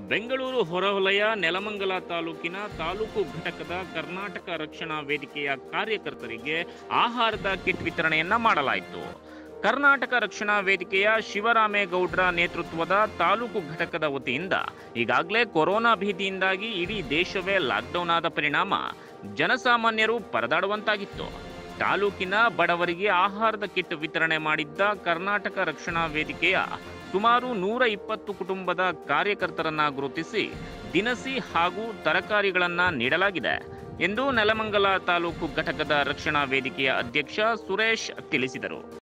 ಬೆಂಗಳೂರು ಹೊರವಲಯ ನೆಲಮಂಗಲ ತಾಲೂಕಿನ ತಾಲೂಕು ಘಟಕದ ಕರ್ನಾಟಕ ರಕ್ಷಣಾ ವೇದಿಕೆಯ ಕಾರ್ಯಕರ್ತರಿಗೆ ಆಹಾರದ ಕಿಟ್ ವಿತರಣೆಯನ್ನ ಮಾಡಲಾಯಿತು ಕರ್ನಾಟಕ ರಕ್ಷಣಾ ವೇದಿಕೆಯ ಶಿವರಾಮೇಗೌಡ್ರ ನೇತೃತ್ವದ ತಾಲೂಕು ಘಟಕದ ವತಿಯಿಂದ ಈಗಾಗಲೇ ಕೊರೋನಾ ಭೀತಿಯಿಂದಾಗಿ ಇಡೀ ದೇಶವೇ ಲಾಕ್ಡೌನ್ ಆದ ಪರಿಣಾಮ ಜನಸಾಮಾನ್ಯರು ಪರದಾಡುವಂತಾಗಿತ್ತು ತಾಲೂಕಿನ ಬಡವರಿಗೆ ಆಹಾರದ ಕಿಟ್ ವಿತರಣೆ ಮಾಡಿದ್ದ ಕರ್ನಾಟಕ ರಕ್ಷಣಾ ವೇದಿಕೆಯ ಸುಮಾರು ನೂರ ಇಪ್ಪತ್ತು ಕುಟುಂಬದ ಕಾರ್ಯಕರ್ತರನ್ನ ಗುರುತಿಸಿ ದಿನಸಿ ಹಾಗೂ ತರಕಾರಿಗಳನ್ನ ನೀಡಲಾಗಿದೆ ಎಂದು ನೆಲಮಂಗಲ ತಾಲೂಕು ಘಟಕದ ರಕ್ಷಣಾ ವೇದಿಕೆಯ ಅಧ್ಯಕ್ಷ ಸುರೇಶ್ ತಿಳಿಸಿದರು